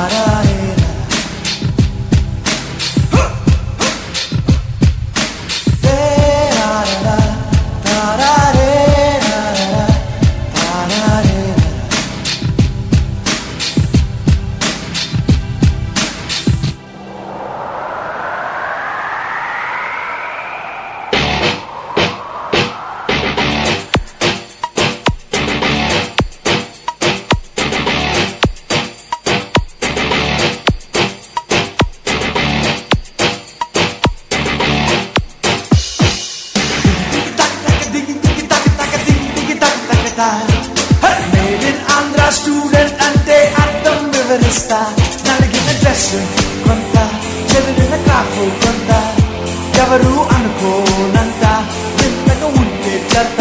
Made in Andhra student అంటే అర్థం వివరిస్తా నలిగిన డ్రెస్ కొంత చెదిరిన క్రాఫ్ కొంత ఎవరు అనుకోనంత చిన్నగా ఉంటే చెత్త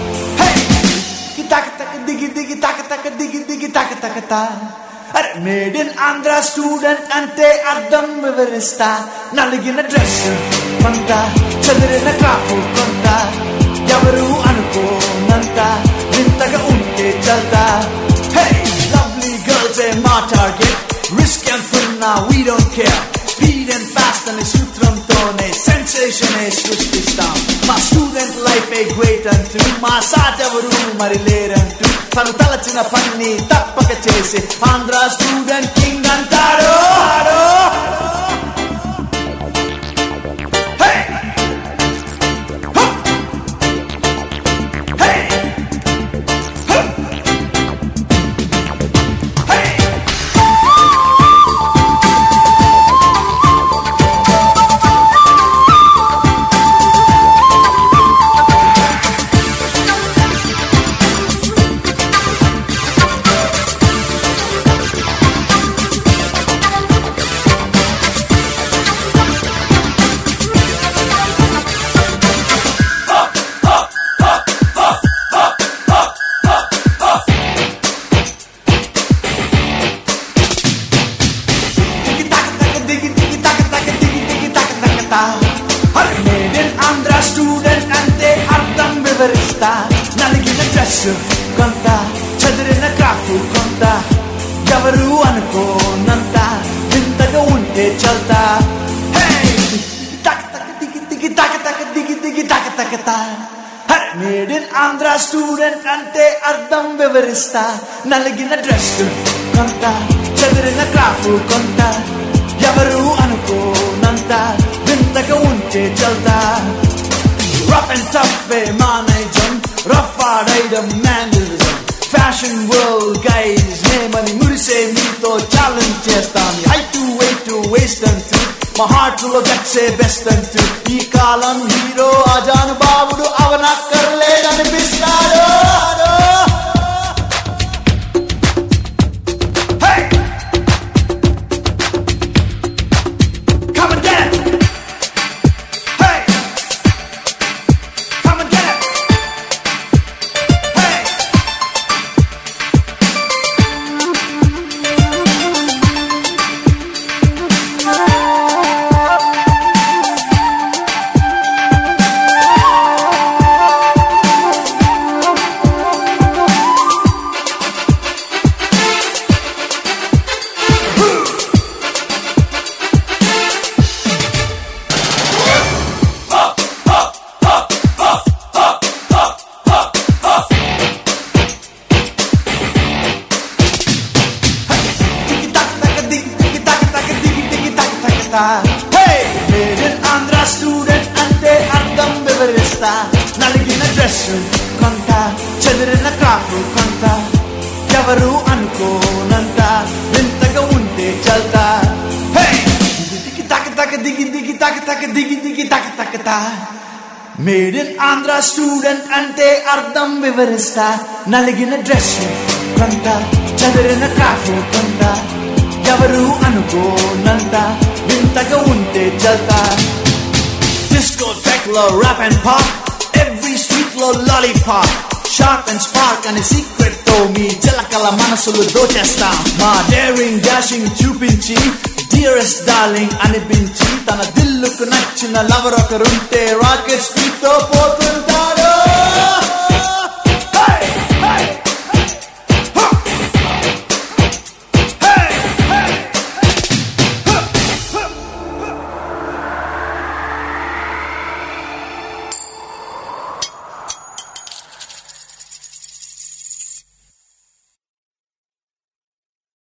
తక తక దిగి దిగి తక తక దిగి దిగి తక తక తా అరే మేడ్ ఇన్ ఆంధ్ర స్టూడెంట్ అంటే అర్థం వివరిస్తా నలిగిన డ్రెస్ కొంత చెదిరిన క్రాఫ్ కొంత ఎవరు అనుకోనంత వింతగా ఉంటే చల్తా హే లవ్లీ గర్ల్స్ ఏ మా టార్గెట్ రిస్క్ ఎంతున్నా we don't care speed and fast అనే సూత్రంతోనే సెన్సేషన్ సృష్టిస్తాం మా స్టూడెంట్ లైఫ్ ఏ గ్రేట్ అంటూ మా సాటెవరు మరి లేరంటూ తను తలచిన పని తప్పక చేసి ఆంధ్ర స్టూడెంట్ కింగ్ అంటాడు Hey! Hey! Hey! Andhra student అంటే అర్థం వివరిస్తా నలిగిన డ్రెస్ కొంత చదిరిన క్రాఫ్ కొంత ఎవరు అనుకోనంత వింతగా ఉంటే చల్తా తక తక దిగి దిగి తక తక దిగి దిగి తక తక తా మేడ్ ఇన్ ఆంధ్ర స్టూడెంట్ అంటే అర్థం వివరిస్తా నలిగిన డ్రెస్ కొంత చదిరిన క్రాఫ్ కొంత ఎవరు అనుకోనంత వింతగా ఉంటే చల్తా రఫ్ అండ్ టఫ్ వే మానేజం రఫ్ ఆడైడం మ్యానరిజం ఫ్యాషన్ వరల్డ్ గైజ్ నేమని మురిసే మీతో ఛాలెంజ్ చేస్తాం హైట్ వెయిట్ వేస్ట్ అంటూ మా హార్ట్ లో గట్సే బెస్ట్ అంటూ ఈ కాలం హీరో అజాను బాబుడు అవనక్కర్లేదనిపిస్తాడు Hey! Come and get it! Hey! Come and get it! Hey! Andhra student అంటే అర్థం వివరిస్తా నలిగిన డ్రెస్ కొంత చెదిరిన క్రాఫ్ కొంత ఎవరు అనుకోనంత వింతగా ఉంటే చల్తా దిగి తక తక దిగి దిగి తక తక దిగి దిగి తక తక తా మేడ్ ఇన్ ఆంధ్ర స్టూడెంట్ అంటే అర్థం వివరిస్తా నలిగిన డ్రెస్ కొంత చదిరిన క్రాఫ్ కొంత ఎవరు అనుకోనంత వింతగా ఉంటే చల్తా డిస్కో టెక్ లో rap and pop every street లో లాలీపాప్ షార్ప్ అండ్ స్పార్క్ అనే సీక్రెట్ తో మీ జలకల మనసులు దోచేస్తాం మా డేరింగ్ డాషింగ్ చూపించి డియరెస్ట్ డార్లింగ్ అనిపించి తన దిల్లుకు నచ్చిన లవర్ ఒకరుంటే రాకెట్ స్పీడ్ తో పోతుంటాడు